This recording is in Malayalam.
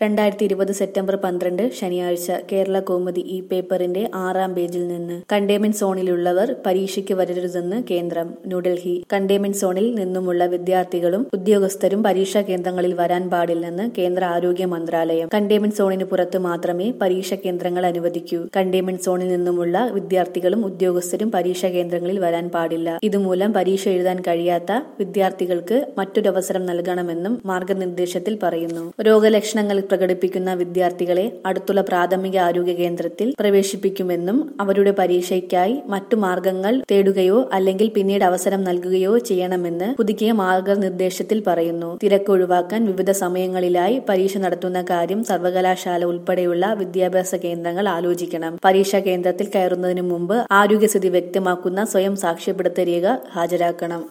രണ്ടായിരത്തി ഇരുപത് സെപ്റ്റംബർ പന്ത്രണ്ട് ശനിയാഴ്ച കേരള കൗമുദി ഈ പേപ്പറിന്റെ ആറാം പേജിൽ നിന്ന് കണ്ടെയ്ൻമെന്റ് സോണിലുള്ളവർ പരീക്ഷയ്ക്ക് വരരുതെന്ന് കേന്ദ്രം ന്യൂഡൽഹി കണ്ടെയ്ൻമെന്റ് സോണിൽ നിന്നുമുള്ള വിദ്യാർത്ഥികളും ഉദ്യോഗസ്ഥരും പരീക്ഷാ കേന്ദ്രങ്ങളിൽ വരാൻ പാടില്ലെന്ന് കേന്ദ്ര ആരോഗ്യ മന്ത്രാലയം കണ്ടെയ്ൻമെന്റ് സോണിന് പുറത്ത് മാത്രമേ പരീക്ഷാ കേന്ദ്രങ്ങൾ അനുവദിക്കൂ കണ്ടെയ്ൻമെന്റ് സോണിൽ നിന്നുമുള്ള വിദ്യാർത്ഥികളും ഉദ്യോഗസ്ഥരും പരീക്ഷാ കേന്ദ്രങ്ങളിൽ വരാൻ പാടില്ല ഇതുമൂലം പരീക്ഷ എഴുതാൻ കഴിയാത്ത വിദ്യാർത്ഥികൾക്ക് മറ്റൊരവസരം നൽകണമെന്നും മാർഗനിർദ്ദേശത്തിൽ പറയുന്നു രോഗലക്ഷണങ്ങൾ പ്രകടിപ്പിക്കുന്ന വിദ്യാർത്ഥികളെ അടുത്തുള്ള പ്രാഥമിക ആരോഗ്യ കേന്ദ്രത്തിൽ പ്രവേശിപ്പിക്കുമെന്നും അവരുടെ പരീക്ഷയ്ക്കായി മറ്റു മാർഗങ്ങൾ തേടുകയോ അല്ലെങ്കിൽ പിന്നീട് അവസരം നൽകുകയോ ചെയ്യണമെന്ന് പുതുക്കിയ മാർഗനിർദ്ദേശത്തിൽ പറയുന്നു തിരക്ക് ഒഴിവാക്കാൻ വിവിധ സമയങ്ങളിലായി പരീക്ഷ നടത്തുന്ന കാര്യം സർവകലാശാല ഉൾപ്പെടെയുള്ള വിദ്യാഭ്യാസ കേന്ദ്രങ്ങൾ ആലോചിക്കണം പരീക്ഷാ കേന്ദ്രത്തിൽ കയറുന്നതിന് മുമ്പ് ആരോഗ്യസ്ഥിതി വ്യക്തമാക്കുന്ന സ്വയം സാക്ഷ്യപ്പെടുത്ത രേഖ ഹാജരാക്കണം